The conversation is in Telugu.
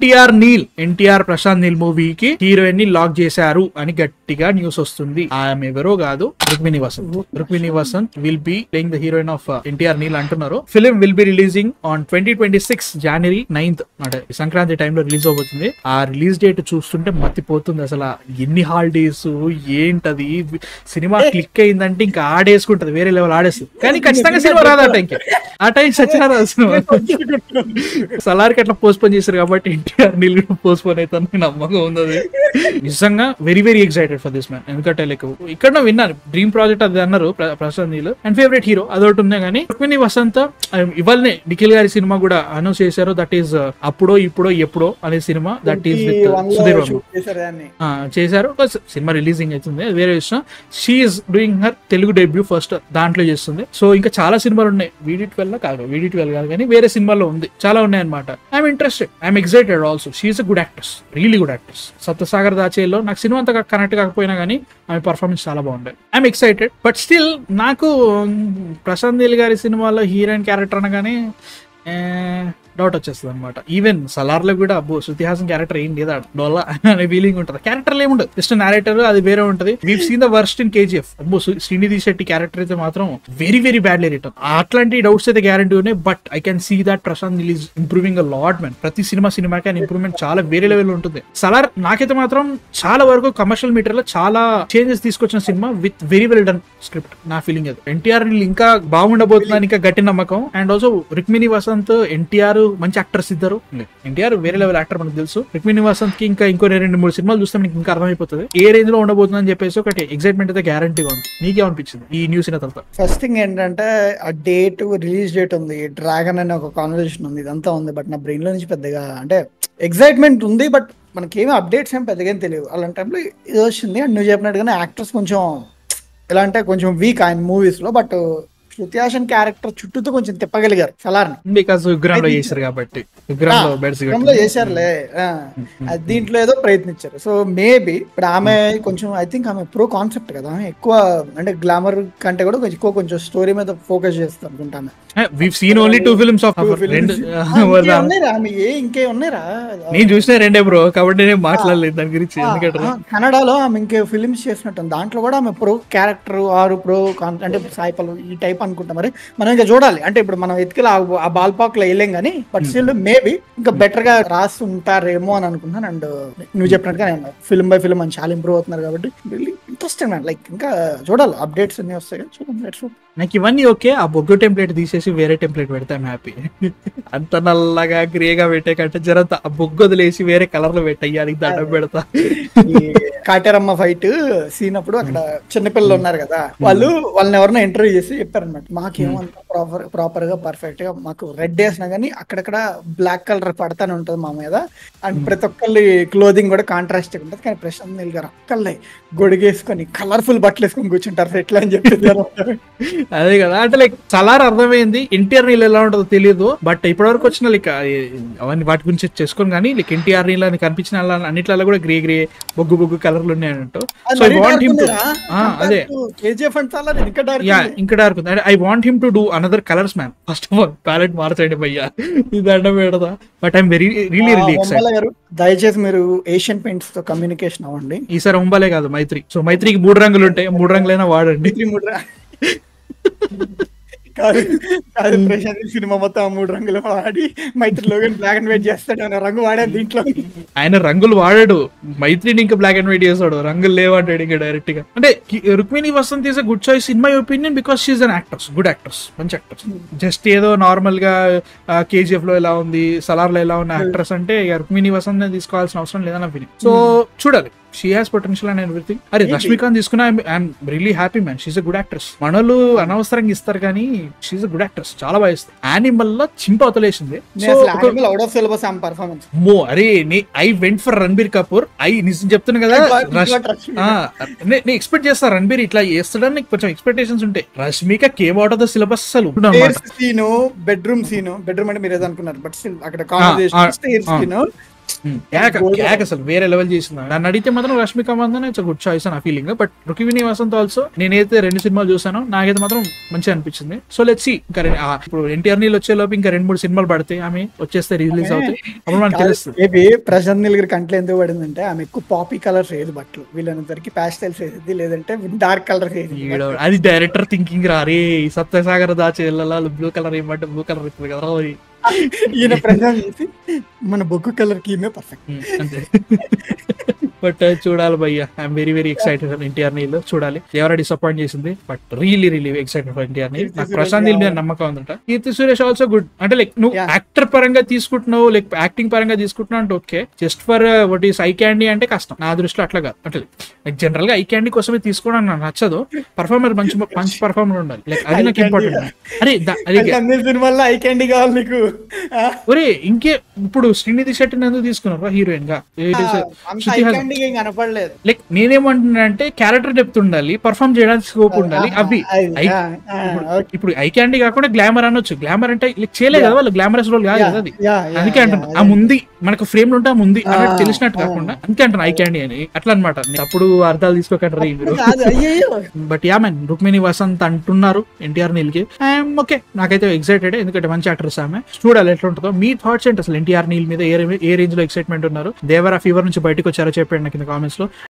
ఎన్టీఆర్ నీల్ ఎన్టీఆర్ ప్రశాంత్ నీల్ మూవీకి హీరోయిన్ ని లాక్ చేశారు అని గట్టిగా న్యూస్ వస్తుంది ఆమె ఎవరో కాదు Rukmini Vasanth Rukmini Vasanth will be playing the heroine of NTR Neel అంటున్నారు film will be releasing on twenty twenty six January ninth అంటే ఈ సంక్రాంతి టైంలో రిలీజ్ అవబోతుంది ఆ రిలీజ్ డేట్ చూస్తుంటే మతిపోతుంది అసలు ఎన్ని హాలిడేస్ ఏంటది సినిమా క్లిక్ అయిందంటే ఇంకా ఆడేసుకుంటది వేరే లెవెల్ ఆడేస్తుంది కానీ ఖచ్చితంగా సినిమా రాదట ఇంకా ఆ టైం సచ్చినా రాదు సినిమా సలార్కి అట్లా పోస్ట్ పోన్ చేశారు కాబట్టి ఎన్టీఆర్ నీళ్ళు కూడా పోస్ట్ పోన్ అవుతాను నమ్మకం ఉంది అది. నిజంగా very very excited for this man ఎందుకంటే లైక్ ఇక్కడ విన్నాను డ్రీమ్ ప్రాజెక్ట్ అది అన్నారు ప్ర- ప్రశాంత్ నీళ్ళు అండ్ ఫేవరెట్ హీరో అదొకటి ఉంది కానీ రుక్మిణి వసంత ఇవాళనే నిఖిల్ గారి సినిమా కూడా అనౌన్స్ చేశారు దట్ ఈస్ అప్పుడో ఇప్పుడో ఎప్పుడో అనే cinema that is with Sudheer Babu shoot చేశారు దాన్ని ఆ, చేశారు ఒక సినిమా రిలీజింగ్ అవుతుంది అది వేరే విషయం she's doing her Telugu debut first దాంట్లో చేస్తుంది సో ఇంకా చాలా సినిమాలు ఉన్నాయి వీడి ట్వెల్వ్ కాదు వీడి ట్వెల్వ్ కాదు కానీ వేరే సినిమాలో ఉంది చాలా ఉన్నాయి అనమాట I'm interested I'm excited also she's a good actors really good actors సత్యసాగర్ దాచేలో నాకు సినిమా అంతగా కనెక్ట్ కాకపోయినా కానీ ఆమె పర్ఫార్మెన్స్ చాలా బాగుండే ఐఎమ్ ఎక్సైటెడ్ బట్ స్టిల్ నాకు మ్, ప్రశాంత్ నీల్ గారి సినిమాలో హీరోయిన్ క్యారెక్టర్ అనగానే డౌట్ వచ్చేస్తుంది అనమాట ఈవెన్ సలార్ లో కూడా అబ్బో శృతి హాసన్ క్యారెక్టర్ ఏం లేదా డోలా అనే ఫీలింగ్ ఉంటుంది క్యారెక్టర్ ఏముండదు జస్ట్ నారేటర్ అది వేరే ఉంటుంది we seen the worst in KGF అబ్బో శ్రీ- శ్రీనిధి శెట్టి క్యారెక్టర్ అయితే మాత్రం వెరీ వెరీ బ్యాడ్లీ రిటర్న్ అట్లాంటి డౌట్స్ అయితే గ్యారంటీ ఉన్నాయి but I can see that Prashanth Neel is improving a lot man ప్రతి సినిమా సినిమాకి ఆయన ఇంప్రూవ్మెంట్ చాలా వేరే లెవెల్ ఉంటుంది సలార్ నాకైతే మాత్రం చాలా వరకు కమర్షియల్ మీటర్ లో చాలా చేంజెస్ తీసుకొచ్చిన cinema with very well done script నా ఫీలింగ్ అది ఎన్టీఆర్ ఇంకా బాగుండబోతుందని ఇంకా గట్టి నమ్మకం అండ్ ఆల్సో రుక్మిణి వసంత్ ఎన్టీఆర్ మంచి యాక్టర్స్ ఇద్దరు ఎన్టీఆర్ వేరే లెవెల్ యాక్టర్ మనకు తెలుసు రుక్మిణి వసంత్ కి ఇంకా ఇంకో రెండు మూడు సినిమాలు చూస్తే మనకి ఇంకా అర్థమైపోతుంది ఏ రేంజ్ లో ఉండబోతుందని చెప్పేసి ఒకటి ఎక్సైట్మెంట్ అయితే గ్యారంటీగా ఉంది నీకేమనిపించింది ఈ న్యూస్ అయిన తర్వాత ఫస్ట్ థింగ్ ఏంటంటే ఆ డేట్ రిలీజ్ డేట్ ఉంది డ్రాగన్ అనే ఒక కాన్వర్జేషన్ ఉంది ఇదంతా ఉంది బట్ నా బ్రెయిన్ లో నుంచి పెద్దగా అంటే ఎక్సైట్మెంట్ ఉంది బట్ మనకేమీ అప్డేట్స్ ఏం పెద్దగా ఏం తెలియదు అలాంటి టైంలో ఇది వచ్చింది అండ్ నువ్వు చెప్పినట్టుగానే యాక్టర్స్ కొంచెం ఎలా అంటే కొంచెం వీక్ ఆయన మూవీస్ లో బట్ శృతి హాసన్ క్యారెక్టర్ చుట్టూతో కొంచెం తిప్పగలిగారు సలార్ని బికాస్ విగ్రహంలో చేశారు కాబట్టి విగ్రహంలో బెడ్స్ గతంలో చేశారులే ఆ, అది దీంట్లో ఏదో ప్రయత్నించారు సో మేబీ ఇప్పుడు ఆమె కొంచెం ఐ థింక్ ఆమె ప్రో కాన్సెప్ట్ కదా ఆమె ఎక్కువ అంటే గ్లామర్ కంటే కూడా కొంచెం ఎక్కువ కొంచెం స్టోరీ మీద ఫోకస్ చేస్తారు అనుకుంటా ఆమె we seen only two films of రెండు ఆ, ఇంకే ఉన్నాయిరా ఆమె ఏ ఇంకే ఉన్నాయిరా నేను చూసిన రెండే బ్రో కాబట్టి నేను మాట్లాడలేదు దాని గురించి ఎందుకంటే ఆ, కన్నడలో ఆమె ఇంకే ఫిలిమ్స్ చేసినట్టు దాంట్లో కూడా ఆమె ప్రో క్యారెక్టర్ ఆరు ప్రో అంటే సాయిపల్ ఈ టైప్ అనుకుంటా మరి మనం ఇంకా చూడాలి అంటే ఇప్పుడు మనం ఎత్తుకెళ్ళి ఆ- ఆ బాల్ పాక్ లో వెళ్ళాం కానీ బట్ స్టిల్ మేబీ ఇంకా బెటర్ గా రాసి ఉంటారేమో అని అనుకుంటున్నాను అండ్ నువ్వు చెప్పినట్టుగా ఫిల్మ్ బై ఫిల్మ్ అని చాలా ఇంప్రూవ్ అవుతున్నారు కాబట్టి ఇంట్రెస్టింగ్ మ్యాన్ లైక్ ఇంకా చూడాలి అప్డేట్స్ అన్ని వస్తాయి కదా చూడండి let's hope. నాకు ఇవన్నీ ఓకే ఆ బొగ్గు టెంప్లెట్ తీసేసి వేరే టెంప్లెట్ పెడితే హ్యాపీ అంత నల్లగా గ్రేగా పెట్టే కంటే జరంత ఆ బొగ్గు వదిలేసి వేరే కలర్ లో పెట్టయ్యాలి దండం పెడతా ఈ కాటేరమ్మ ఫైట్ సీన్ అప్పుడు అక్కడ చిన్నపిల్లలు ఉన్నారు కదా వాళ్ళు వాళ్ళని ఎవరైనా ఇంటర్వ్యూ చేసి చెప్పారనమాట మాకేమంత ప్రాపర్ ప్రాపర్ గా పర్ఫెక్ట్ గా మాకు రెడ్ వేసినా కానీ అక్కడక్కడ బ్లాక్ కలర్ పడతానే ఉంటది మా మీద అండ్ ప్రతి ఒక్కరి క్లోదింగ్ కూడా కాంట్రాస్ట్ ఉంటుంది కానీ ప్రశాంత్ నీల్ గారు ఒక్కళ్ళే గొడిగేసుకొని కలర్ఫుల్ బట్టలు వేసుకొని కూర్చుంటారు ఎట్లా అని చెప్పి అదే కదా అంటే లైక్ సలార్ అర్థమైంది ఎన్టీఆర్ నీళ్ళు ఎలా ఉంటుందో తెలియదు బట్ ఇప్పటివరకు వచ్చిన లైక్ అవన్నీ వాటి గురించి చేసుకోను కానీ లైక్ ఎన్టీఆర్ నీళ్ళు అని కనిపించిన అలా అన్నిట్లలో కూడా గ్రే గ్రే బొగ్గు బొగ్గు కలర్లు ఉన్నాయంటూ so I want him to అదే కేజీఎఫ్ అంటే చాలా నేను ఇంకా dark యా ఉంది. ఇంకా డార్క్ ఉంది I want him to do another colours man first of all palette మార్చండి భయ్యా ఇది దండం పెడదా బట్ ఐమ్ వెరీ రియలీ ఆ, రియలీ ఎక్సైట్ బొమ్మల గారు దయచేసి మీరు ఏషియన్ పెయింట్స్ తో కమ్యూనికేషన్ అవ్వండి ఈసారి ఉంబాలే కాదు మైత్రి సో మైత్రికి మూడు రంగులు ఉంటాయి మూడు రంగులైనా వాడండి త్రీ మూడు రా- కాదు కాదు ప్రశాంత్ ఈ సినిమా మొత్తం ఆ మూడు రంగులు వాడి మైత్రిలో బ్లాక్ అండ్ వైట్ చేస్తాడు అన్న రంగు వాడాను దీంట్లో ఆయన రంగులు వాడాడు మైత్రిని ఇంకా బ్లాక్ అండ్ వైట్ చేస్తాడు రంగులు లేవంటాడు ఇంకా డైరెక్ట్ గా అంటే కి- Rukmini Vasanth is a good choice in my opinion because she's an actors good actors మంచి యాక్టర్స్ జస్ట్ ఏదో నార్మల్ గా కేజీఎఫ్ లో ఎలా ఉంది సలార్ లో ఎలా ఉన్న యాక్టర్స్ అంటే ఇక రుక్మిణి వసంత్ తీసుకోవాల్సిన అవసరం లేదని ఫీలింగ్ సో చూడాలి she has potential and everything అరే రష్మికాంత్ తీసుకున్నా I'm really happy man she's a good actress మనోళ్ళు అనవసరంగా ఇస్తారు కానీ షీఈ్ అ గుడ్ యాక్ట్రెస్ చాలా బాగా ఇస్తారు యానిమల్ లో చింప అవతలేసింది నేను అసలు animal అవుట్ ఆఫ్ సిలబస్ ఆమె పర్ఫార్మెన్స్ మో అరే I went for Ranbir Kapoor I నిజం చెప్తున్నా కదా I got- రష్- I got Rashmika. ఆ, నే- నేను ఎక్స్పెక్ట్ చేస్తా రణబీర్ ఇట్లా చేస్తాడని నీకు కొంచెం ఎక్స్పెక్టేషన్స్ ఉంటాయి Rashmika came out of the syllabus అసలు సీను బెడ్రూమ్ సీను బెడ్రూమ్ అంటే మీరు ఏదో అనుకున్నారు బట్ స్టిల్ అక్కడ కాన్వర్సేషన్ స్టేర్ ఆ. సీన్ కేక కేక అసలు వేరే లెవెల్ చేసింది నన్ను అడిగితే మాత్రం Rashmika Mandanna it's good choice నా feeling but Rukmini Vasanth also నేనైతే రెండు సినిమాలు చూసానో నాకైతే మాత్రం మంచిగా అనిపించింది సో లెట్ సి ఇంకా రె- ఆ, ఇప్పుడు ఎన్టీఆర్ నీళ్ళు వచ్చే లోపు ఇంకా రెండు మూడు సినిమాలు పడితే ఆమె వచ్చేస్తే రిలీజ్ అవుతాయి అప్పుడు మనకు తెలుస్తుంది మేబీ ప్రశాంత్ నీల్ గారి కంట్లో ఎందుకు పడిందంటే ఆమె ఎక్కువ పాపీ కలర్స్ వేయదు బట్టలు వీళ్ళందరికి ప్యాస్టల్స్ వేసేది లేదంటే డార్క్ కలర్స్ వేసేది ఈడ అది డైరెక్టర్ థింకింగ్ రా రే సప్తసాగర్ దాచి బ్లూ కలర్ ఏమంటే బ్లూ కలర్ ఇస్తుంది కదా ఓయ్. ఈయన ప్రశాంత్ చేసి మన బొగ్గు కలర్ కి ఈమె పర్ఫెక్ట్ ఉమ్, అంతే బట్ చూడాలి భయ్య I'm very very excited NTR నీళ్ళు చూడాలి ఎవరైనా డిసప్పాయింట్ చేసింది but really really excited for NTR Neel నాకు ప్రశాంత్ నీల్ మీద నమ్మకం ఉందట కీర్తి సురేష్ ఆల్సో గుడ్ అంటే లైక్ నువ్వు Yeah. యాక్టర్ పరంగా తీసుకుంటున్నావు లైక్ యాక్టింగ్ పరంగా తీసుకుంటున్నావు అంటే okay just for what is eye candy అంటే కష్టం నా దృష్టిలో అట్లా కాదు అంటే లైక్ జనరల్ గా ఐ క్యాండీ కోసమే తీసుకోవడం నాకు నచ్చదు పర్ఫార్మర్ మంచి మంచి పర్ఫార్మర్ ఉండాలి లైక్ అది Eye నాకు candy. ఇంపార్టెంట్ అరే దా- అది అన్ని సినిమాల్లో ఐ క్యాండీ కావాలి నీకు ఆ, ఒరే ఇంకే ఇప్పుడు శ్రీనిధి శెట్టిని ఎందుకు తీసుకున్నారు హీరోయిన్ గా అంత శృతి ఐ హాసన్ క్యాండీ ఏం కనపడలేదు లైక్ నేనేమంటున్నా అంటే క్యారెక్టర్ డెప్త్ ఉండాలి పర్ఫామ్ చేయడానికి స్కోప్ ఉండాలి అవి అది, ఐ- ఆ, ఆ, ఓకే. ఇప్పుడు ఐ క్యాండీ కాకుండా గ్లామర్ అనొచ్చు గ్లామర్ అంటే like చేయలేదు కదా వాళ్ళు గ్లామరస్ రోల్ కాదు కదా అది యా, యా, అందుకే యా, అంటున్నా యా. ఆ ముందు మనకు ఫ్రేమ్ లో ఉంటే ఆ ముందు అన్నట్టు ఆ, తెలిసినట్టు ఆ. కాకుండా అందుకే అంటున్నా ఐ క్యాండీ అని అట్లా అనమాట అప్పుడు అర్థాలు తీసుకోకండి రీ మీరు కాదు అయ్యయ్యో but yeah man Rukmini Vasanth అంటున్నారు ఎన్టీఆర్ నీల్ కి ఓకే నాకైతే ఎక్సైటెడ్ ఎందుకంటే మంచి యాక్ట్రెస్ ఆమె చూడాలి ఎట్లా ఉంటుందో మీ థాట్స్ ఏంటి అసలు ఎన్టీఆర్ నీల్ మీద ఏ రే- ఏ రేంజ్ లో ఎక్సైట్మెంట్ ఉన్నారు దేవరా ఫీవర్ నుంచి బయటకు వచ్చారో చెప్పండి నాకు కింద కామెంట్స్ లో